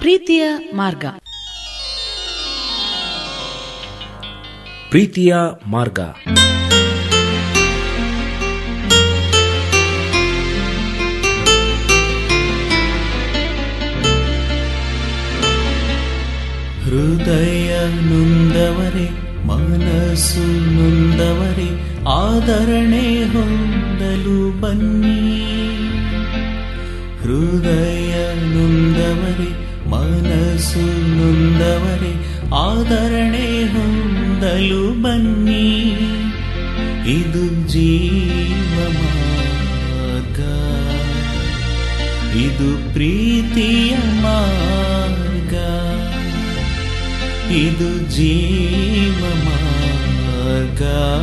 ಪ್ರೀತಿಯ ಮಾರ್ಗ ಪ್ರೀತಿಯ ಮಾರ್ಗ ಹೃದಯ ನೊಂದವರೇ ಮನಸ್ಸು ನೊಂದವರೇ ಆದರಣೆ ಹೊಂದಲು ಬನ್ನಿ ಹೃದಯ ನೊಂದವರೇ ಮನಸ್ಸು ನೊಂದವರೇ ಆದರಣೆ ಹೊಂದಲು ಬನ್ನಿ ಇದು ಜೀವ ಮಾರ್ಗ ಇದು ಪ್ರೀತಿಯ ಮಾರ್ಗ ಇದು ಜೀವ ಮಾರ್ಗ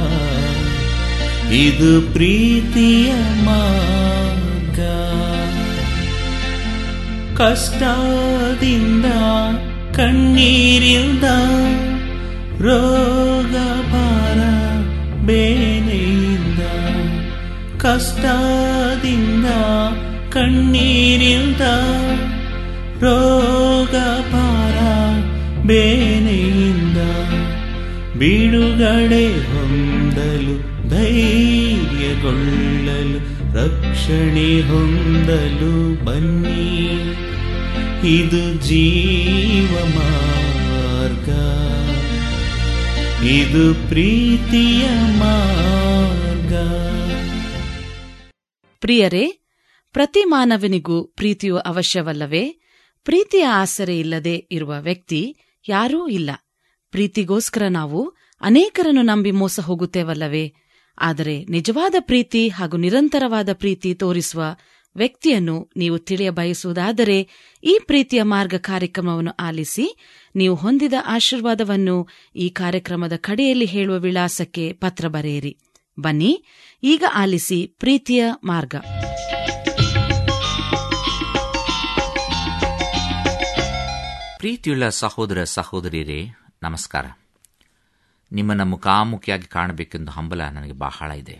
ಇದು ಪ್ರೀತಿಯ ಮಾರ್ಗ ಕಷ್ಟದಿಂದ ಕಣ್ಣೀರಿಂದ ರೋಗ ಭಾರ ಬೇನೆಯಿಂದ ಕಷ್ಟದಿಂದ ಕಣ್ಣೀರಿಂದ ರೋಗ ಭಾರ ಬೇನೆಯಿಂದ ಬಿಡುಗಡೆ ಹೊಂದಲು ಧೈರ್ಯಗೊಳ್ಳಲು ರಕ್ಷಣೆ ಹೊಂದಲು ಬನ್ನಿ ಇದು ಜೀವ ಮಾರ್ಗ ಇದು ಪ್ರೀತಿಯ ಮಾರ್ಗ ಪ್ರಿಯರೇ ಪ್ರತಿ ಮಾನವನಿಗೂ ಪ್ರೀತಿಯು ಅವಶ್ಯವಲ್ಲವೇ ಪ್ರೀತಿಯ ಆಸರೆ ಇಲ್ಲದೆ ಇರುವ ವ್ಯಕ್ತಿ ಯಾರೂ ಇಲ್ಲ ಪ್ರೀತಿಗೋಸ್ಕರ ನಾವು ಅನೇಕರನ್ನು ನಂಬಿ ಮೋಸ ಹೋಗುತ್ತೇವಲ್ಲವೇ ಆದರೆ ನಿಜವಾದ ಪ್ರೀತಿ ಹಾಗೂ ನಿರಂತರವಾದ ಪ್ರೀತಿ ತೋರಿಸುವ ವ್ಯಕ್ತಿಯನ್ನು ನೀವು ತಿಳಿಯ ಬಯಸುವುದಾದರೆ ಈ ಪ್ರೀತಿಯ ಮಾರ್ಗ ಕಾರ್ಯಕ್ರಮವನ್ನು ಆಲಿಸಿ ನೀವು ಹೊಂದಿದ ಆಶೀರ್ವಾದವನ್ನು ಈ ಕಾರ್ಯಕ್ರಮದ ಕಡೆಯಲ್ಲಿ ಹೇಳುವ ವಿಳಾಸಕ್ಕೆ ಪತ್ರ ಬರೆಯಿರಿ ಬನ್ನಿ ಈಗ ಆಲಿಸಿ ಪ್ರೀತಿಯ ಮಾರ್ಗ ಪ್ರೀತಿಯುಳ್ಳ ಸಹೋದರ ಸಹೋದರಿಯರೇ ನಮಸ್ಕಾರ ನಿಮ್ಮನ್ನು ಮುಖಾಮುಖಿಯಾಗಿ ಕಾಣಬೇಕೆಂದು ಹಂಬಲ ನನಗೆ ಬಹಳ ಇದೆ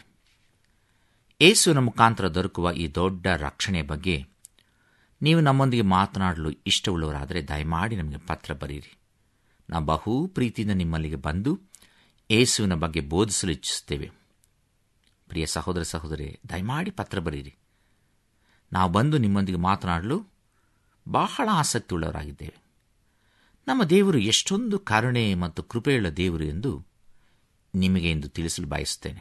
ಏಸುವಿನ ಮುಖಾಂತರ ದೊರಕುವ ಈ ದೊಡ್ಡ ರಕ್ಷಣೆಯ ಬಗ್ಗೆ ನೀವು ನಮ್ಮೊಂದಿಗೆ ಮಾತನಾಡಲು ಇಷ್ಟವುಳ್ಳವರಾದರೆ ದಯಮಾಡಿ ನಮಗೆ ಪತ್ರ ಬರೆಯಿರಿ ನಾವು ಬಹು ಪ್ರೀತಿಯಿಂದ ನಿಮ್ಮಲ್ಲಿಗೆ ಬಂದು ಏಸುವಿನ ಬಗ್ಗೆ ಬೋಧಿಸಲು ಇಚ್ಛಿಸುತ್ತೇವೆ ಪ್ರಿಯ ಸಹೋದರ ಸಹೋದರಿ ದಯಮಾಡಿ ಪತ್ರ ಬರೆಯಿರಿ ನಾವು ಬಂದು ನಿಮ್ಮೊಂದಿಗೆ ಮಾತನಾಡಲು ಬಹಳ ಆಸಕ್ತಿ ಉಳ್ಳವರಾಗಿದ್ದೇವೆ ನಮ್ಮ ದೇವರು ಎಷ್ಟೊಂದು ಕರುಣೆ ಮತ್ತು ಕೃಪೆಯುಳ್ಳ ದೇವರು ಎಂದು ನಿಮಗೆ ಎಂದು ತಿಳಿಸಲು ಬಯಸುತ್ತೇನೆ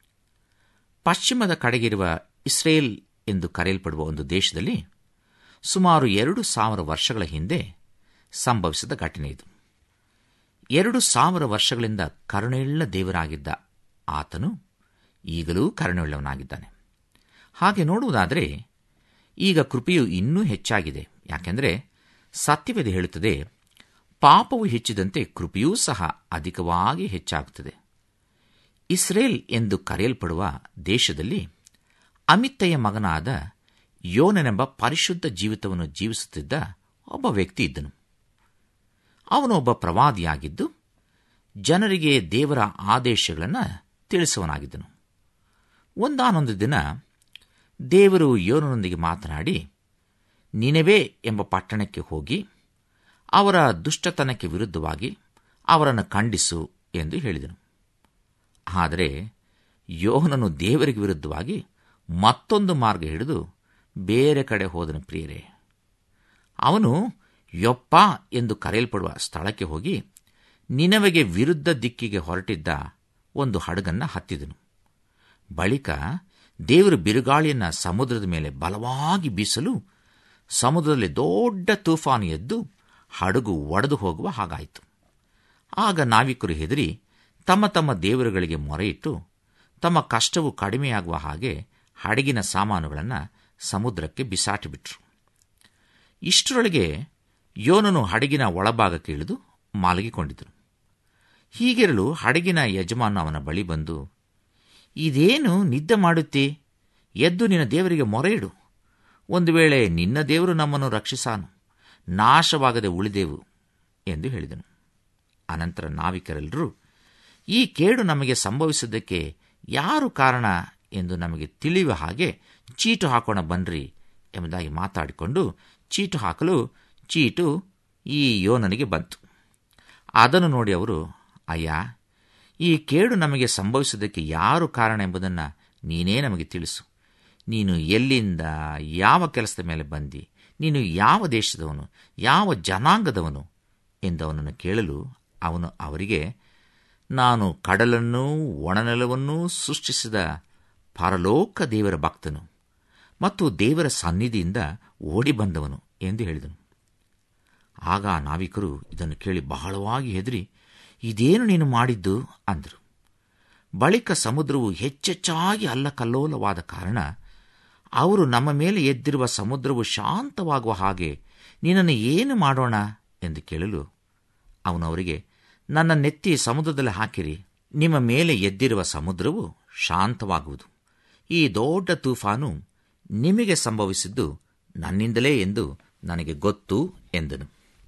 ಪಶ್ಚಿಮದ ಕಡೆಗಿರುವ ಇಸ್ರೇಲ್ ಎಂದು ಕರೆಯಲ್ಪಡುವ ಒಂದು ದೇಶದಲ್ಲಿ ಸುಮಾರು ಎರಡು ಸಾವಿರ ವರ್ಷಗಳ ಹಿಂದೆ ಸಂಭವಿಸಿದ ಘಟನೆ ಇದು ಎರಡು ಸಾವಿರ ವರ್ಷಗಳಿಂದ ಕರುಣೆಯುಳ್ಳ ದೇವರಾಗಿದ್ದ ಆತನು ಈಗಲೂ ಕರುಣೆಯುಳ್ಳವನಾಗಿದ್ದಾನೆ ಹಾಗೆ ನೋಡುವುದಾದರೆ ಈಗ ಕೃಪೆಯು ಇನ್ನೂ ಹೆಚ್ಚಾಗಿದೆ ಯಾಕೆಂದರೆ ಸತ್ಯವೇದ ಹೇಳುತ್ತದೆ ಪಾಪವು ಹೆಚ್ಚಿದಂತೆ ಕೃಪೆಯೂ ಸಹ ಅಧಿಕವಾಗಿ ಹೆಚ್ಚಾಗುತ್ತದೆ ಇಸ್ರೇಲ್ ಎಂದು ಕರೆಯಲ್ಪಡುವ ದೇಶದಲ್ಲಿ ಅಮಿತ್ತಯ್ಯ ಮಗನಾದ ಯೋನನೆಂಬ ಪರಿಶುದ್ಧ ಜೀವಿತವನ್ನು ಜೀವಿಸುತ್ತಿದ್ದ ಒಬ್ಬ ವ್ಯಕ್ತಿ ಇದ್ದನು ಅವನು ಒಬ್ಬ ಪ್ರವಾದಿಯಾಗಿದ್ದು ಜನರಿಗೆ ದೇವರ ಆದೇಶಗಳನ್ನು ತಿಳಿಸುವನಾಗಿದ್ದನು ಒಂದಾನೊಂದು ದಿನ ದೇವರು ಯೋನನೊಂದಿಗೆ ಮಾತನಾಡಿ ನಿನೆವೆ ಎಂಬ ಪಟ್ಟಣಕ್ಕೆ ಹೋಗಿ ಅವರ ದುಷ್ಟತನಕ್ಕೆ ವಿರುದ್ಧವಾಗಿ ಅವರನ್ನು ಖಂಡಿಸು ಎಂದು ಹೇಳಿದನು ಆದರೆ ಯೋಹನನು ದೇವರಿಗೆ ವಿರುದ್ಧವಾಗಿ ಮತ್ತೊಂದು ಮಾರ್ಗ ಹಿಡಿದು ಬೇರೆ ಕಡೆ ಹೋದನು ಪ್ರಿಯರೇ ಅವನು ಯೊಪ್ಪ ಎಂದು ಕರೆಯಲ್ಪಡುವ ಸ್ಥಳಕ್ಕೆ ಹೋಗಿ ನಿನವೆಗೆ ವಿರುದ್ಧ ದಿಕ್ಕಿಗೆ ಹೊರಟಿದ್ದ ಒಂದು ಹಡಗನ್ನು ಹತ್ತಿದನು ಬಳಿಕ ದೇವರು ಬಿರುಗಾಳಿಯನ್ನ ಸಮುದ್ರದ ಮೇಲೆ ಬಲವಾಗಿ ಬೀಸಲು ಸಮುದ್ರದಲ್ಲಿ ದೊಡ್ಡ ತೂಫಾನು ಎದ್ದು ಹಡಗು ಒಡೆದು ಹೋಗುವ ಹಾಗಾಯಿತು ಆಗ ನಾವಿಕರು ಹೆದರಿ ತಮ್ಮ ತಮ್ಮ ದೇವರುಗಳಿಗೆ ಮೊರೆಯಿಟ್ಟು ತಮ್ಮ ಕಷ್ಟವು ಕಡಿಮೆಯಾಗುವ ಹಾಗೆ ಹಡಗಿನ ಸಾಮಾನುಗಳನ್ನು ಸಮುದ್ರಕ್ಕೆ ಬಿಸಾಟಿಬಿಟ್ರು ಇಷ್ಟರೊಳಗೆ ಯೋನನು ಹಡಗಿನ ಒಳಭಾಗಕ್ಕೆ ಇಳಿದು ಮಲಗಿಕೊಂಡಿದ್ದನು ಹೀಗಿರಲು ಹಡಗಿನ ಯಜಮಾನ ಅವನ ಬಳಿ ಬಂದು ಇದೇನು ನಿದ್ದೆ ಮಾಡುತ್ತಿ ಎದ್ದು ನಿನ್ನ ದೇವರಿಗೆ ಮೊರೆಯಿಡು ಒಂದು ವೇಳೆ ನಿನ್ನ ದೇವರು ನಮ್ಮನ್ನು ರಕ್ಷಿಸಾನು ನಾಶವಾಗದೆ ಉಳಿದೆವು ಎಂದು ಹೇಳಿದನು ಅನಂತರ ನಾವಿಕರೆಲ್ಲರೂ ಈ ಕೇಡು ನಮಗೆ ಸಂಭವಿಸಿದ್ದಕ್ಕೆ ಯಾರು ಕಾರಣ ಎಂದು ನಮಗೆ ತಿಳಿಯುವ ಹಾಗೆ ಚೀಟು ಹಾಕೋಣ ಬನ್ರಿ ಎಂಬುದಾಗಿ ಮಾತಾಡಿಕೊಂಡು ಚೀಟು ಹಾಕಲು ಚೀಟು ಈ ಯೋನನಿಗೆ ಬಂತು ಅದನ್ನು ನೋಡಿ ಅವರು ಅಯ್ಯ ಈ ಕೇಡು ನಮಗೆ ಸಂಭವಿಸುವುದಕ್ಕೆ ಯಾರು ಕಾರಣ ಎಂಬುದನ್ನು ನೀನೇ ನಮಗೆ ತಿಳಿಸು ನೀನು ಎಲ್ಲಿಂದ ಯಾವ ಕೆಲಸದ ಮೇಲೆ ಬಂದಿ ನೀನು ಯಾವ ದೇಶದವನು ಯಾವ ಜನಾಂಗದವನು ಎಂದವನನ್ನು ಕೇಳಲು ಅವನು ಅವರಿಗೆ ನಾನು ಕಡಲನ್ನೂ ಒಣನೆಲವನ್ನೂ ಸೃಷ್ಟಿಸಿದ ಪರಲೋಕ ದೇವರ ಭಕ್ತನು ಮತ್ತು ದೇವರ ಸನ್ನಿಧಿಯಿಂದ ಓಡಿ ಬಂದವನು ಎಂದು ಹೇಳಿದನು ಆಗ ಆ ನಾವಿಕರು ಇದನ್ನು ಕೇಳಿ ಬಹಳವಾಗಿ ಹೆದರಿ ಇದೇನು ನೀನು ಮಾಡಿದ್ದು ಅಂದರು ಬಳಿಕ ಸಮುದ್ರವು ಹೆಚ್ಚೆಚ್ಚಾಗಿ ಅಲ್ಲಕಲ್ಲೋಲವಾದ ಕಾರಣ ಅವರು ನಮ್ಮ ಮೇಲೆ ಎದ್ದಿರುವ ಸಮುದ್ರವು ಶಾಂತವಾಗುವ ಹಾಗೆ ನಿನ್ನನ್ನು ಏನು ಮಾಡೋಣ ಎಂದು ಕೇಳಲು ಅವನು ಅವರಿಗೆ ನನ್ನ ನೆತ್ತಿ ಸಮುದ್ರದಲ್ಲಿ ಹಾಕಿರಿ ನಿಮ್ಮ ಮೇಲೆ ಎದ್ದಿರುವ ಸಮುದ್ರವು ಶಾಂತವಾಗುವುದು ಈ ದೊಡ್ಡ ತೂಫಾನು ನಿಮಗೆ ಸಂಭವಿಸಿದ್ದು ನನ್ನಿಂದಲೇ ಎಂದು ನನಗೆ ಗೊತ್ತು ಎಂದನು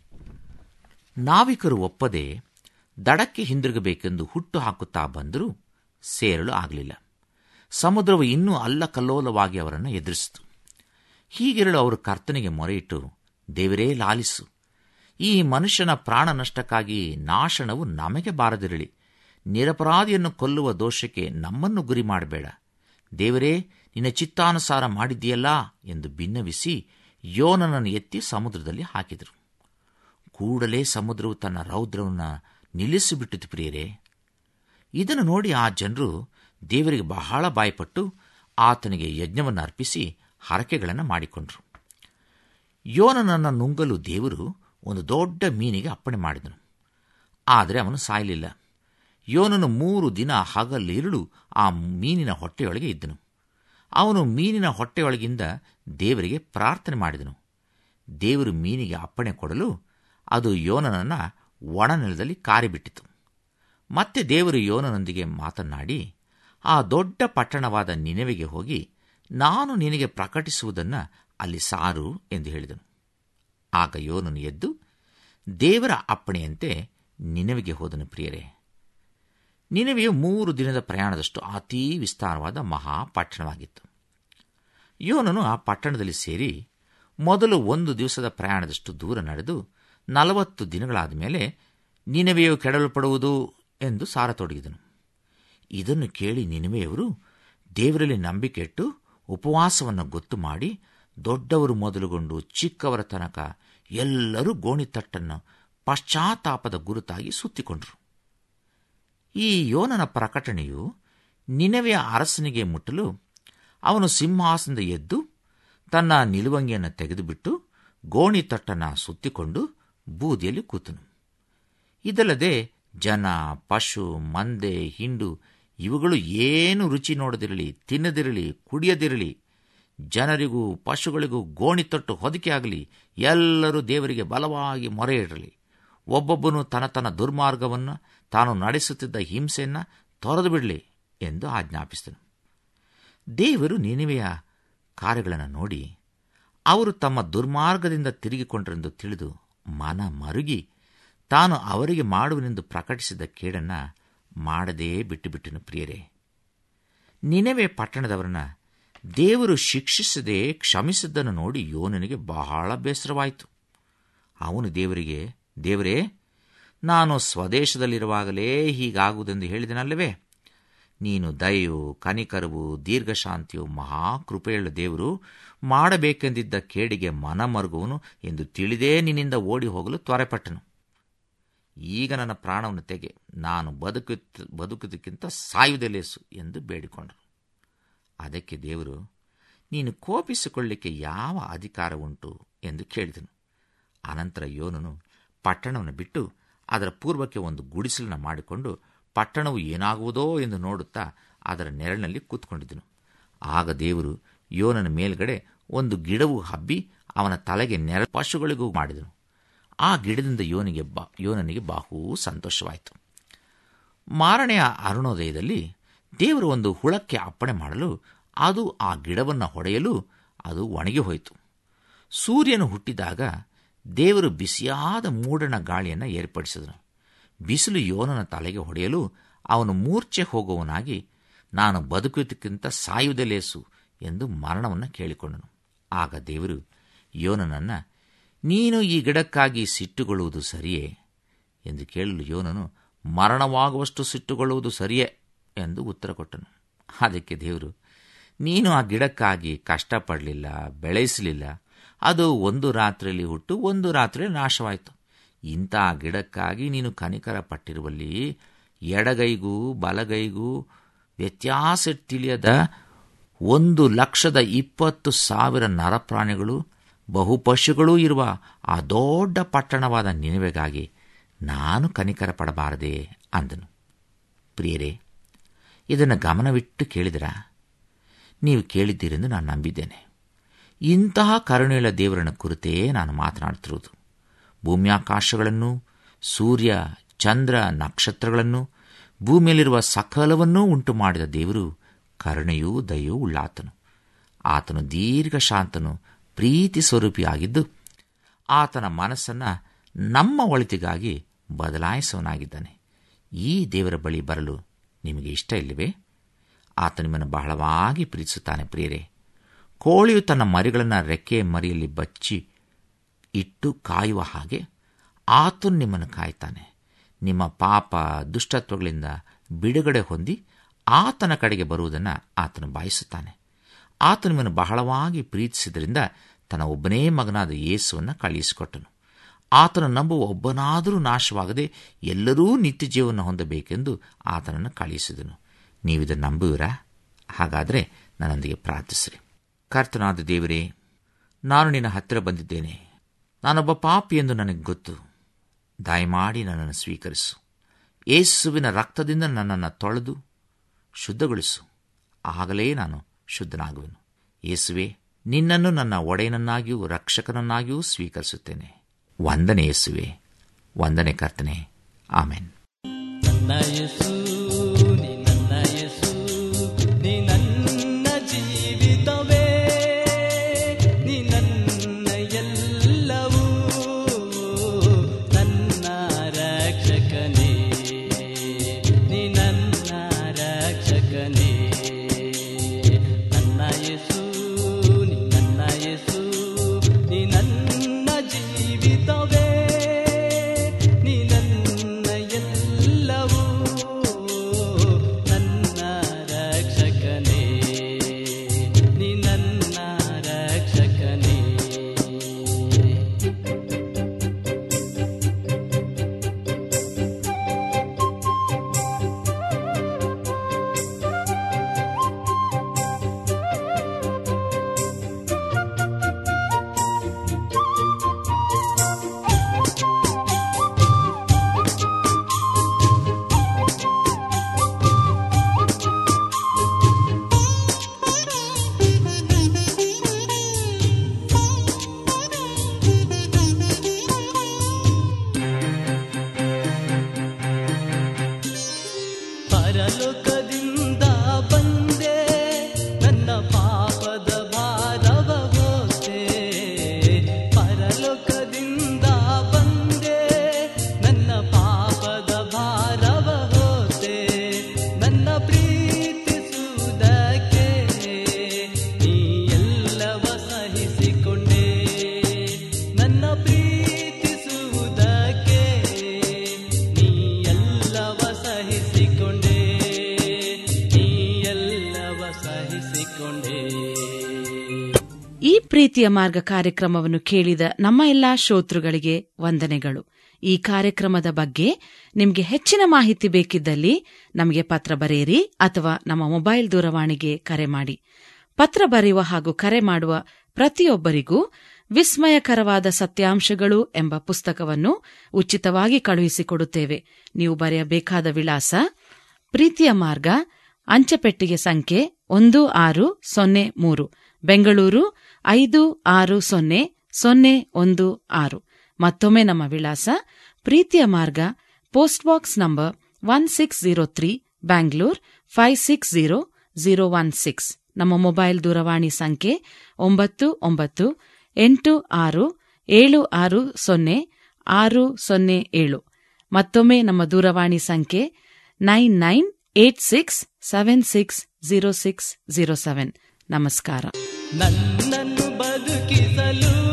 ನಾವಿಕರು ಒಪ್ಪದೆ ದಡಕ್ಕೆ ಹಿಂದಿರುಗಬೇಕೆಂದು ಹುಟ್ಟು ಹಾಕುತ್ತಾ ಬಂದರೂ ಸೇರಲು ಆಗಲಿಲ್ಲ ಸಮುದ್ರವು ಇನ್ನೂ ಅಲ್ಲಕಲ್ಲೋಲವಾಗಿ ಅವರನ್ನು ಎದುರಿಸಿತು ಹೀಗಿರಲು ಅವರು ಕರ್ತನಿಗೆ ಮೊರೆಯಿಟ್ಟು ದೇವರೇ ಲಾಲಿಸು ಈ ಮನುಷ್ಯನ ಪ್ರಾಣ ನಷ್ಟಕ್ಕಾಗಿ ನಾಶನವು ನಮಗೆ ಬಾರದಿರಲಿ ನಿರಪರಾಧಿಯನ್ನು ಕೊಲ್ಲುವ ದೋಷಕ್ಕೆ ನಮ್ಮನ್ನು ಗುರಿ ಮಾಡಬೇಡ ದೇವರೇ ನಿನ್ನ ಚಿತ್ತಾನುಸಾರ ಮಾಡಿದ್ದೀಯಲ್ಲ ಎಂದು ಭಿನ್ನವಿಸಿ ಯೋನನನ್ನು ಎತ್ತಿ ಸಮುದ್ರದಲ್ಲಿ ಹಾಕಿದರು ಕೂಡಲೇ ಸಮುದ್ರವು ತನ್ನ ರೌದ್ರವನ್ನು ನಿಲ್ಲಿಸಿಬಿಟ್ಟಿತು ಪ್ರಿಯರೇ ಇದನ್ನು ನೋಡಿ ಆ ಜನರು ದೇವರಿಗೆ ಬಹಳ ಬಾಯ್ಪಟ್ಟು ಆತನಿಗೆ ಯಜ್ಞವನ್ನು ಅರ್ಪಿಸಿ ಹರಕೆಗಳನ್ನು ಮಾಡಿಕೊಂಡರು ಯೋನನನ್ನು ನುಂಗಲು ದೇವರು ಒಂದು ದೊಡ್ಡ ಮೀನಿಗೆ ಅಪ್ಪಣೆ ಮಾಡಿದನು ಆದರೆ ಅವನು ಸಾಯಲಿಲ್ಲ ಯೋನನು ಮೂರು ದಿನ ಹಗಲಿರುಳು ಆ ಮೀನಿನ ಹೊಟ್ಟೆಯೊಳಗೆ ಇದ್ದನು ಅವನು ಮೀನಿನ ಹೊಟ್ಟೆಯೊಳಗಿಂದ ದೇವರಿಗೆ ಪ್ರಾರ್ಥನೆ ಮಾಡಿದನು ದೇವರು ಮೀನಿಗೆ ಅಪ್ಪಣೆ ಕೊಡಲು ಅದು ಯೋನನನ್ನು ಒಣನೆಲದಲ್ಲಿ ಕಾರಿಬಿಟ್ಟಿತು ಮತ್ತೆ ದೇವರು ಯೋನನೊಂದಿಗೆ ಮಾತನಾಡಿ ಆ ದೊಡ್ಡ ಪಟ್ಟಣವಾದ ನಿನೆವೆಗೆ ಹೋಗಿ ನಾನು ನಿನಗೆ ಪ್ರಕಟಿಸುವುದನ್ನು ಅಲ್ಲಿ ಸಾರು ಎಂದು ಹೇಳಿದನು ಆಗ ಯೋನನು ಎದ್ದು ದೇವರ ಅಪ್ಪಣೆಯಂತೆ ನಿನೆವೆಗೆ ಹೋದನು ಪ್ರಿಯರೇ ನಿನೆವೆಯು ಮೂರು ದಿನದ ಪ್ರಯಾಣದಷ್ಟು ಅತೀ ವಿಸ್ತಾರವಾದ ಮಹಾಪಟ್ಟಣವಾಗಿತ್ತು ಯೋನನು ಆ ಪಟ್ಟಣದಲ್ಲಿ ಸೇರಿ ಮೊದಲು ಒಂದು ದಿವಸದ ಪ್ರಯಾಣದಷ್ಟು ದೂರ ನಡೆದು ನಲವತ್ತು ದಿನಗಳಾದ ಮೇಲೆ ನಿನವೆಯು ಕೆಡಲ್ಪಡುವುದು ಎಂದು ಸಾರತೊಡಗಿದನು ಇದನ್ನು ಕೇಳಿ ನಿನವೆಯವರು ದೇವರಲ್ಲಿ ನಂಬಿಕೆಟ್ಟು ಉಪವಾಸವನ್ನು ಗೊತ್ತು ಮಾಡಿ ದೊಡ್ಡವರು ಮೊದಲುಗೊಂಡು ಚಿಕ್ಕವರ ತನಕ ಎಲ್ಲರೂ ಗೋಣಿತಟ್ಟನ್ನು ಪಶ್ಚಾತ್ತಾಪದ ಗುರುತಾಗಿ ಸುತ್ತಿಕೊಂಡರು ಈ ಯೋನನ ಪ್ರಕಟಣೆಯು ನಿನವೆಯ ಅರಸನಿಗೆ ಮುಟ್ಟಲು ಅವನು ಸಿಂಹಾಸನದ ಎದ್ದು ತನ್ನ ನಿಲುವಂಗಿಯನ್ನು ತೆಗೆದುಬಿಟ್ಟು ಗೋಣಿತಟ್ಟನ್ನು ಸುತ್ತಿಕೊಂಡು ಬೂದಿಯಲ್ಲಿ ಕೂತನು ಇದಲ್ಲದೆ ಜನ ಪಶು ಮಂದೆ ಹಿಂಡು ಇವುಗಳು ಏನು ರುಚಿ ನೋಡದಿರಲಿ ತಿನ್ನದಿರಲಿ ಕುಡಿಯದಿರಲಿ ಜನರಿಗೂ ಪಶುಗಳಿಗೂ ಗೋಣಿತಟ್ಟು ಹೊದಿಕೆಯಾಗಲಿ ಎಲ್ಲರೂ ದೇವರಿಗೆ ಬಲವಾಗಿ ಮೊರೆ ಇಡಲಿ ಒಬ್ಬೊಬ್ಬನು ತನ್ನ ತನ್ನ ದುರ್ಮಾರ್ಗವನ್ನು ತಾನು ನಡೆಸುತ್ತಿದ್ದ ಹಿಂಸೆಯನ್ನು ತೊರೆದು ಬಿಡಲಿ ಎಂದು ಆಜ್ಞಾಪಿಸಿದನು ದೇವರು ನಿನಿವೆಯ ಕಾರ್ಯಗಳನ್ನು ನೋಡಿ ಅವರು ತಮ್ಮ ದುರ್ಮಾರ್ಗದಿಂದ ತಿರುಗಿಕೊಂಡರೆಂದು ತಿಳಿದು ಮನ ಮರುಗಿ ತಾನು ಅವರಿಗೆ ಮಾಡುವನೆಂದು ಪ್ರಕಟಿಸಿದ ಕೇಡನ್ನು ಮಾಡದೇ ಬಿಟ್ಟುಬಿಟ್ಟನು ಪ್ರಿಯರೇ ನಿನವೆ ಪಟ್ಟಣದವರನ್ನ ದೇವರು ಶಿಕ್ಷಿಸದೆ ಕ್ಷಮಿಸಿದ್ದನ್ನು ನೋಡಿ ಯೋನನಿಗೆ ಬಹಳ ಬೇಸರವಾಯಿತು ಅವನು ದೇವರಿಗೆ ದೇವರೇ ನಾನು ಸ್ವದೇಶದಲ್ಲಿರುವಾಗಲೇ ಹೀಗಾಗುವುದೆಂದು ಹೇಳಿದನಲ್ಲವೇ ನೀನು ದಯೆಯು ಕನಿಕರವು ದೀರ್ಘಶಾಂತಿಯು ಮಹಾಕೃಪೆಯುಳ್ಳ ದೇವರು ಮಾಡಬೇಕೆಂದಿದ್ದ ಕೇಡಿಗೆ ಮನಮರುಗುವನು ಎಂದು ತಿಳಿದೇ ನಿನ್ನಿಂದ ಓಡಿ ಹೋಗಲು ತ್ವರೆಪಟ್ಟನು ಈಗ ನನ್ನ ಪ್ರಾಣವನ್ನು ತೆಗೆ ನಾನು ಬದುಕು ಬದುಕುವುದಕ್ಕಿಂತ ಸಾಯುವುದೆಲೇಸು ಎಂದು ಬೇಡಿಕೊಂಡರು ಅದಕ್ಕೆ ದೇವರು ನೀನು ಕೋಪಿಸಿಕೊಳ್ಳಿಕ್ಕೆ ಯಾವ ಅಧಿಕಾರ ಉಂಟು ಎಂದು ಕೇಳಿದನು ಅನಂತರ ಯೋನನು ಪಟ್ಟಣವನ್ನು ಬಿಟ್ಟು ಅದರ ಪೂರ್ವಕ್ಕೆ ಒಂದು ಗುಡಿಸಲನ್ನು ಮಾಡಿಕೊಂಡು ಪಟ್ಟಣವು ಏನಾಗುವುದೋ ಎಂದು ನೋಡುತ್ತಾ ಅದರ ನೆರಳಿನಲ್ಲಿ ಕೂತ್ಕೊಂಡಿದ್ದನು ಆಗ ದೇವರು ಯೋನನ ಮೇಲ್ಗಡೆ ಒಂದು ಗಿಡವು ಹಬ್ಬಿ ಅವನ ತಲೆಗೆ ನೆರ ಪಶುಗಳಿಗೂ ಮಾಡಿದನು ಆ ಗಿಡದಿಂದ ಯೋನಿಗೆ ಬಾ ಯೋನನಿಗೆ ಬಹು ಸಂತೋಷವಾಯಿತು ಮಾರನೆಯ ಅರುಣೋದಯದಲ್ಲಿ ದೇವರು ಒಂದು ಹುಳಕ್ಕೆ ಅಪ್ಪಣೆ ಮಾಡಲು ಅದು ಆ ಗಿಡವನ್ನು ಹೊಡೆಯಲು ಅದು ಒಣಗಿ ಹೋಯಿತು ಸೂರ್ಯನು ಹುಟ್ಟಿದಾಗ ದೇವರು ಬಿಸಿಯಾದ ಮೂಡಣ ಗಾಳಿಯನ್ನು ಏರ್ಪಡಿಸಿದನು ಬಿಸಿಲು ಯೋನನ ತಲೆಗೆ ಹೊಡೆಯಲು ಅವನು ಮೂರ್ಛೆ ಹೋಗುವವನಾಗಿ ನಾನು ಬದುಕುವುದಕ್ಕಿಂತ ಸಾಯುವುದೇ ಲೇಸು ಎಂದು ಮರಣವನ್ನು ಕೇಳಿಕೊಂಡನು ಆಗ ದೇವರು ಯೋನನನ್ನು ನೀನು ಈ ಗಿಡಕ್ಕಾಗಿ ಸಿಟ್ಟುಗೊಳ್ಳುವುದು ಸರಿಯೇ ಎಂದು ಕೇಳಲು ಯೋನನು ಮರಣವಾಗುವಷ್ಟು ಸಿಟ್ಟುಗೊಳ್ಳುವುದು ಸರಿಯೇ ಎಂದು ಉತ್ತರ ಕೊಟ್ಟನು ಅದಕ್ಕೆ ದೇವರು ನೀನು ಆ ಗಿಡಕ್ಕಾಗಿ ಕಷ್ಟಪಡಲಿಲ್ಲ ಬೆಳೆಸಲಿಲ್ಲ ಅದು ಒಂದು ರಾತ್ರಿಯಲ್ಲಿ ಹುಟ್ಟು ಒಂದು ರಾತ್ರಿಯಲ್ಲಿ ನಾಶವಾಯಿತು ಇಂಥ ಗಿಡಕ್ಕಾಗಿ ನೀನು ಕನಿಕರ ಪಟ್ಟಿರುವಲ್ಲಿ ಎಡಗೈಗೂ ಬಲಗೈಗೂ ವ್ಯತ್ಯಾಸ ತಿಳಿಯದ ಒಂದು ಲಕ್ಷದ ಇಪ್ಪತ್ತು ಸಾವಿರ ನರಪ್ರಾಣಿಗಳು ಬಹುಪಶುಗಳೂ ಇರುವ ಆ ದೊಡ್ಡ ಪಟ್ಟಣವಾದ ನಿನವೆಗಾಗಿ ನಾನು ಕನಿಕರ ಪಡಬಾರದೆ ಅಂದನು ಪ್ರಿಯರೇ ಇದನ್ನು ಗಮನವಿಟ್ಟು ಕೇಳಿದರ ನೀವು ಕೇಳಿದ್ದೀರೆಂದು ನಾನು ನಂಬಿದ್ದೇನೆ ಇಂತಹ ಕರುಣೆಯುಳ್ಳ ದೇವರನ್ನ ಕುರಿತೇ ನಾನು ಮಾತನಾಡುತ್ತಿರುವುದು ಭೂಮ್ಯಾಕಾಶಗಳನ್ನು ಸೂರ್ಯ ಚಂದ್ರ ನಕ್ಷತ್ರಗಳನ್ನು ಭೂಮಿಯಲ್ಲಿರುವ ಸಕಲವನ್ನೂ ಉಂಟು ಮಾಡಿದ ದೇವರು ಕರುಣೆಯೂ ದಯೂ ಉಳ್ಳಾತನು ಆತನು ದೀರ್ಘ ಶಾಂತನು ಪ್ರೀತಿ ಸ್ವರೂಪಿಯಾಗಿದ್ದು ಆತನ ಮನಸ್ಸನ್ನು ನಮ್ಮ ಒಳಿತಿಗಾಗಿ ಬದಲಾಯಿಸುವನಾಗಿದ್ದಾನೆ ಈ ದೇವರ ಬಳಿ ಬರಲು ನಿಮಗೆ ಇಷ್ಟ ಇಲ್ಲವೇ ಆತ ನಿಮ್ಮನ್ನು ಬಹಳವಾಗಿ ಪ್ರೀತಿಸುತ್ತಾನೆ ಪ್ರಿಯರೇ ಕೋಳಿಯು ತನ್ನ ಮರಿಗಳನ್ನು ರೆಕ್ಕೆ ಮರಿಯಲ್ಲಿ ಬಚ್ಚಿ ಇಟ್ಟು ಕಾಯುವ ಹಾಗೆ ಆತನು ನಿಮ್ಮನ್ನು ಕಾಯ್ತಾನೆ ನಿಮ್ಮ ಪಾಪ ದುಷ್ಟತ್ವಗಳಿಂದ ಬಿಡುಗಡೆ ಹೊಂದಿ ಆತನ ಕಡೆಗೆ ಬರುವುದನ್ನು ಆತನು ಬಾಯಿಸುತ್ತಾನೆ ಆತ ನಿಮ್ಮನ್ನು ಬಹಳವಾಗಿ ಪ್ರೀತಿಸಿದ್ರಿಂದ ತನ್ನ ಒಬ್ಬನೇ ಮಗನಾದ ಯೇಸುವನ್ನು ಕಳುಹಿಸಿಕೊಟ್ಟನು ಆತನ ನಂಬುವ ಒಬ್ಬನಾದರೂ ನಾಶವಾಗದೆ ಎಲ್ಲರೂ ನಿತ್ಯ ಜೀವನ ಹೊಂದಬೇಕೆಂದು ಆತನನ್ನು ಕಳುಹಿಸಿದನು ನೀವಿದನ್ನು ನಂಬುವಿರಾ ಹಾಗಾದರೆ ನನ್ನೊಂದಿಗೆ ಪ್ರಾರ್ಥಿಸ್ರಿ ಕರ್ತನಾದ ದೇವರೇ ನಾನು ನಿನ್ನ ಹತ್ತಿರ ಬಂದಿದ್ದೇನೆ ನಾನೊಬ್ಬ ಪಾಪಿ ಎಂದು ನನಗೆ ಗೊತ್ತು ದಯಮಾಡಿ ನನ್ನನ್ನು ಸ್ವೀಕರಿಸು ಏಸುವಿನ ರಕ್ತದಿಂದ ನನ್ನನ್ನು ತೊಳೆದು ಶುದ್ಧಗೊಳಿಸು ಆಗಲೇ ನಾನು ಶುದ್ಧನಾಗುವೆನು ಯೇಸುವೆ ನಿನ್ನನ್ನು ನನ್ನ ಒಡೆಯನನ್ನಾಗಿಯೂ ರಕ್ಷಕನನ್ನಾಗಿಯೂ ಸ್ವೀಕರಿಸುತ್ತೇನೆ ವಂದನೆ ಯೇಸುವೆ ವಂದನೆ ಕರ್ತನೆ ಆಮೇನ್ ನನ್ನ ಯೇಸು ನೀ ನನ್ನ ಯೇಸು ನೀ ನನ್ನ ಜೀವಿತವೇ ನೀ ನನ್ನ ಎಲ್ಲವೂ ನನ್ನ ರಕ್ಷಕನೇ ನೀ ನನ್ನ ರಕ್ಷಕನೇ ನನ್ನ ಯೇಸು ನೀ ನನ್ನ ಯೇಸು ನೀ ನನ್ನ ಜೀವಿತವೇ ನೀ ನನ್ನ ಎಲ್ಲವೂ ನನ್ನ ರಕ್ಷಕನೇ ನೀ ನನ್ನ ರಕ್ಷಕನೇ ಪರಲೋಕದಿಂದ ಬಂದೆ ನನ್ನ ಪಾಪದ ಭಾರವ ಹೋತೆ ಪರಲೋಕದಿಂದ ಬಂದೆ ನನ್ನ ಪಾಪದ ಭಾರವ ಹೋತೆ ನನ್ನ ಪ್ರೀತಿಸುವುದಕ್ಕೆ ನೀ ಎಲ್ಲವ ಸಹಿಸಿಕೊಂಡೆ ನನ್ನ ಪ್ರೀತಿಸುವುದಕ್ಕೆ ನೀ ಎಲ್ಲವ ಸಹಿಸಿಕೊಂಡೆ ನೀ ಎಲ್ಲವ ಸಹಿಸಿಕೊಂಡೆ ಈ ಪ್ರೀತಿಯ ಮಾರ್ಗ ಕಾರ್ಯಕ್ರಮವನ್ನು ಕೇಳಿದ ನಮ್ಮ ಎಲ್ಲಾ ಶ್ರೋತೃಗಳಿಗೆ ವಂದನೆಗಳು ಈ ಕಾರ್ಯಕ್ರಮದ ಬಗ್ಗೆ ನಿಮಗೆ ಹೆಚ್ಚಿನ ಮಾಹಿತಿ ಬೇಕಿದ್ದಲ್ಲಿ ನಮಗೆ ಪತ್ರ ಬರೆಯಿರಿ ಅಥವಾ ನಮ್ಮ ಮೊಬೈಲ್ ದೂರವಾಣಿಗೆ ಕರೆ ಮಾಡಿ ಪತ್ರ ಬರೆಯುವ ಹಾಗೂ ಕರೆ ಮಾಡುವ ಪ್ರತಿಯೊಬ್ಬರಿಗೂ ವಿಸ್ಮಯಕರವಾದ ಸತ್ಯಾಂಶಗಳು ಎಂಬ ಪುಸ್ತಕವನ್ನು ಉಚಿತವಾಗಿ ಕಳುಹಿಸಿಕೊಡುತ್ತೇವೆ ನೀವು ಬರೆಯಬೇಕಾದ ವಿಳಾಸ ಪ್ರೀತಿಯ ಮಾರ್ಗ ಅಂಚೆಪೆಟ್ಟಿಗೆ ಸಂಖ್ಯೆ ಒಂದು ಆರು ಸೊನ್ನೆ ಮೂರು ಬೆಂಗಳೂರು ಐದು ಆರು ಸೊನ್ನೆ ಸೊನ್ನೆ ಒಂದು ಆರು ಮತ್ತೊಮ್ಮೆ ನಮ್ಮ ವಿಳಾಸ ಪ್ರೀತಿಯ ಮಾರ್ಗ post box number one six zero three Bangalore five six zero zero one six ನಮ್ಮ ಮೊಬೈಲ್ ದೂರವಾಣಿ ಸಂಖ್ಯೆ ಒಂಬತ್ತು ಒಂಬತ್ತು ಎಂಟು ಆರು ಏಳು ಆರು ಸೊನ್ನೆ ಆರು ಸೊನ್ನೆ ಏಳು ಮತ್ತೊಮ್ಮೆ ನಮ್ಮ ದೂರವಾಣಿ ಸಂಖ್ಯೆ nine nine eight six seven six zero six zero seven ನಮಸ್ಕಾರ ನನ್ನನ್ನು ಬದುಕಿಸಲು